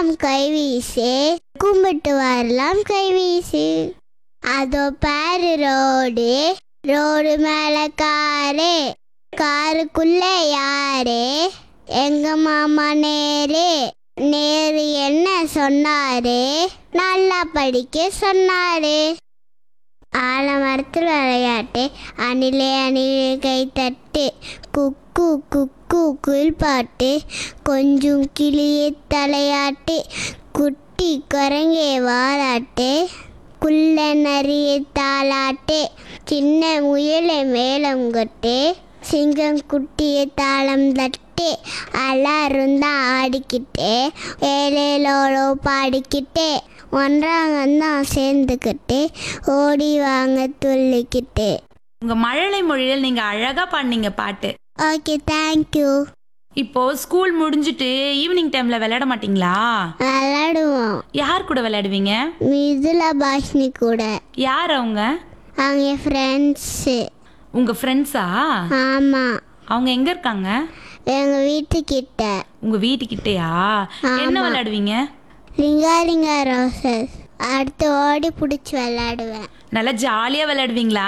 வரலாம் கைவீசு கும்பிட்டு வரலாம் கைவீசு அதோ பாரு ரோடு ரோடு மேல காரு காருக்குள்ள யாரு எங்க மாமா நேரு நேரு என்ன சொன்னாரு நல்லா படிக்க சொன்னாரு ஆலமரத்தில் விளையாட்டு அணிலே அணிலே கை தட்டு குக்கு குக்கு குயில் பாட்டு கொஞ்சம் கிளியே தலையாட்டு குட்டி குரங்கே வாலாட்டு குள்ள நரிய தாளாட்டு சின்ன முயலை மேலம் கொட்டு சிங்கம் குட்டியை தாளம் தட்டு எல்லாரும் தான் ஆடிக்கிட்டு ஏழேலோலோ பாடிக்கிட்டு ஒன்றாங்கந்தான் சேர்ந்துக்கிட்டு ஓடி வாங்க துள்ளிக்கிட்டு உங்க மழலை மொழியில் நீங்க அழகா பாடினீங்க பாட்டு ஓகே தேங்க்யூ இப்போ ஸ்கூல் முடிஞ்சிட்டு ஈவினிங் டைம்ல விளையாட மாட்டீங்களா விளாடுவோம் யார் கூட விளையாடுவீங்க மிதுலா பாஷினி கூட யார் அவங்க அவங்க ஃப்ரெண்ட்ஸு உங்க ஃப்ரெண்ட்ஸா ஆமாம் அவங்க எங்க இருக்காங்க எங்கள் வீட்டுக்கிட்ட உங்க வீட்டுக்கிட்டயா என்ன விளையாடுவீங்க லிங்கா லிங்கா ரோசஸ் அடுத்து ஓடி பிடிச்சி விளாடுவேன் நல்லா ஜாலியா விளையாடுவீங்களா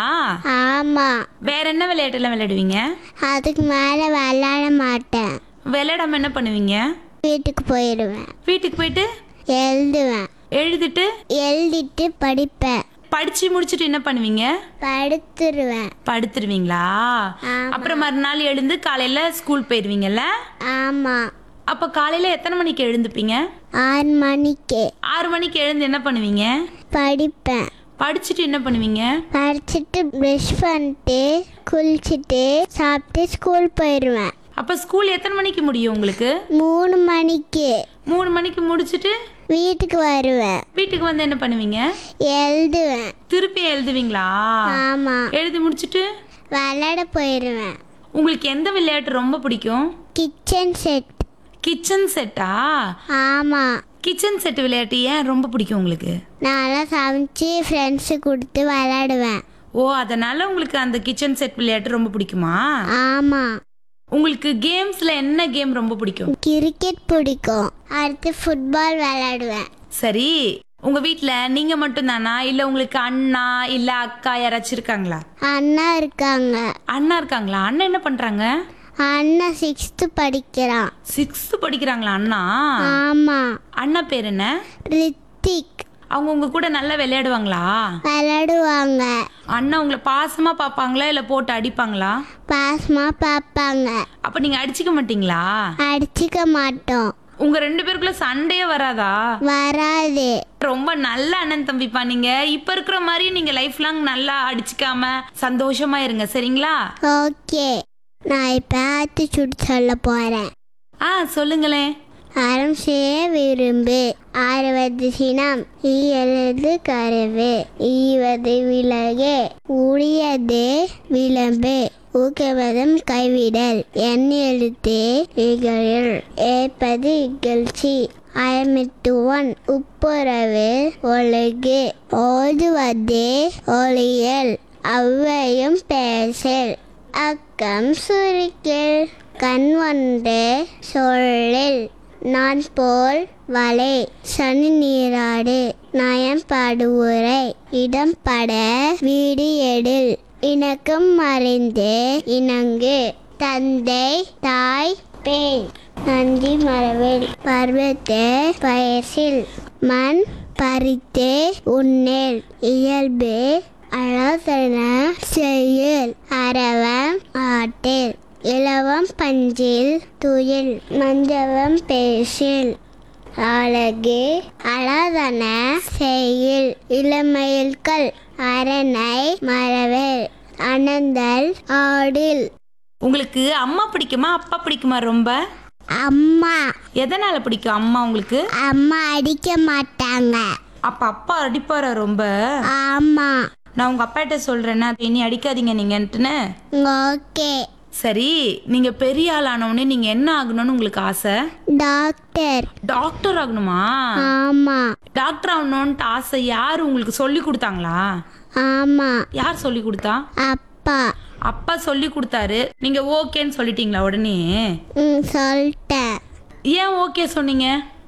ஆமாம் வேற என்ன விளையாட்டுலாம் விளையாடுவீங்க அதுக்கு மேலே விளாட மாட்டேன் விளையாடாம என்ன பண்ணுவீங்க வீட்டுக்கு போயிடுவேன் வீட்டுக்கு போயிட்டு எழுதுவேன் எழுதிட்டு எழுதிட்டு படிப்பேன் படிச்சு முடிச்சிட்டு என்ன பண்ணுவீங்க படுத்துருவேன் படுத்துருவீங்களா ஆமா. அப்புறம் மறுநாள் எழுந்து காலையில ஸ்கூல் போயிருவீங்கல்ல ஆமாம் அப்ப காலையில எத்தனை மணிக்கு எழுந்துப்பீங்க ஆறு மணிக்கு ஆறு மணிக்கு எழுந்து என்ன பண்ணுவீங்க படிப்பேன் படிச்சுட்டு என்ன பண்ணுவீங்க படிச்சுட்டு ப்ரஷ் பண்ணிட்டு குளிச்சுட்டு சாப்பிட்டு ஸ்கூல் போயிடுவேன் அப்ப ஸ்கூல் எத்தனை மணிக்கு முடியும் உங்களுக்கு மூணு மணிக்கு மூணு மணிக்கு முடிச்சிட்டு வீட்டுக்கு வருவேன் வீட்டுக்கு வந்து என்ன பண்ணுவீங்க எழுதுவேன் திருப்பி எழுதுவீங்களா ஆமாம் எழுதி முடிச்சிட்டு விளையாட போயிடுவேன் உங்களுக்கு எந்த விளையாட்டு ரொம்ப பிடிக்கும் கிச்சன் செட் கிச்சன் செட்டா ஆமாம் கிச்சன் செட் விளையாட்டு ஏன் ரொம்ப பிடிக்கும் உங்களுக்கு நான்லாம் சமைச்சு ஃப்ரெண்ட்ஸு கொடுத்து விளையாடுவேன் ஓ அதனால உங்களுக்கு அந்த கிச்சன் செட் விளையாட்டு ரொம்ப பிடிக்குமா ஆமாம் உங்களுக்கு கேம்ஸ்ல என்ன கேம் ரொம்ப பிடிக்கும் கிரிக்கெட் பிடிக்கும் அடுத்து ஃபுட்பால் விளையாடுவேன் சரி உங்க வீட்ல நீங்க மட்டும் தானா இல்ல உங்களுக்கு அண்ணா இல்ல அக்கா யாராச்சும் இருக்காங்களா அண்ணா இருக்காங்க அண்ணா இருக்காங்களா அண்ணன் என்ன பண்றாங்க அண்ணா சிக்ஸ்த்து படிக்கிறான் சிக்ஸ்த் படிக்கிறாங்களா அண்ணா ஆமாம் அண்ணா பேர் என்ன ரித்திக் அவங்க உங்க கூட நல்லா விளையாடுவாங்களா விளையாடுவாங்க அண்ணா உங்களை பாசமா பாப்பாங்களா இல்ல போட்டு அடிப்பாங்களா பாசமாக பார்ப்பாங்க அப்ப நீங்க அடிச்சுக்க மாட்டீங்களா அடிச்சுக்க மாட்டோம் உங்க ரெண்டு பேருக்குள்ள சண்டையே வராதா வராது ரொம்ப நல்ல அண்ணன் தம்பிப்பா நீங்க இப்ப இருக்கிற மாதிரி நீங்க லைஃப் லாங் நல்லா அடிச்சுக்காம சந்தோஷமா இருங்க சரிங்களா ஓகே நான் இப்போ ஆத்திச்சூடு சொல்ல போகிறேன் ஆ சொல்லுங்களேன் அறம் செய்ய விரும்பு ஆறுவது சினம் ஈயலது கருவு ஈவது விலகு உடையது விளம்பு ஊக்கவதம் கைவிடல் என் எழுத்து இகழில் ஏற்பது இகழ்ச்சி அயமிட்டுவன் உப்புரவு ஒழுகு ஓதுவது ஒளியல் அவ்வையும் பேசல் அக்கம் சுருக்கில் கண் ஒன்று சொல்லில் நான் போல் வலை சனி நீராடு நயம் படுவுரை இடம் பட வீடு எடில் இணக்கம் மறைந்து இணங்கு தந்தை தாய் பேய் நந்தி மரவில் பருவத்து பயசில் மண் பறித்து உன்னேல் இயல்பு அழகன செயல் அரவம் ஆட்டில் இலவம் பஞ்சில் துயில் மஞ்சவம் பேசில் அழகு அழகன செயல் இளமயில்கள் அரணை மரவேல் அனந்தல் ஆடில் உங்களுக்கு அம்மா பிடிக்குமா அப்பா பிடிக்குமா ரொம்ப அம்மா எதனால பிடிக்கும் அம்மா உங்களுக்கு அம்மா அடிக்க மாட்டாங்க அப்ப அப்பா அடிப்பாரா ரொம்ப ஆமா நான் உங்க அப்பாட்ட சொல்றேன்னா இனி அடிக்காதீங்க நீங்கன்ட்டுன்னு ஓகே சரி நீங்க பெரிய ஆள் ஆனவுடனே நீங்க என்ன ஆகணும்னு உங்களுக்கு ஆசை டாக்டர் டாக்டர் ஆகணுமா ஆமா டாக்டர் ஆகணும்ன்ட்டு ஆசை யார் உங்களுக்கு சொல்லி கொடுத்தாங்களா ஆமா யார் சொல்லி கொடுத்தா அப்பா அப்பா சொல்லி கொடுத்தாரு நீங்க ஓகேன்னு சொல்லிட்டீங்களா உடனே ம் சொல்லிட்டேன் ஏன் ஓகே சொன்னீங்க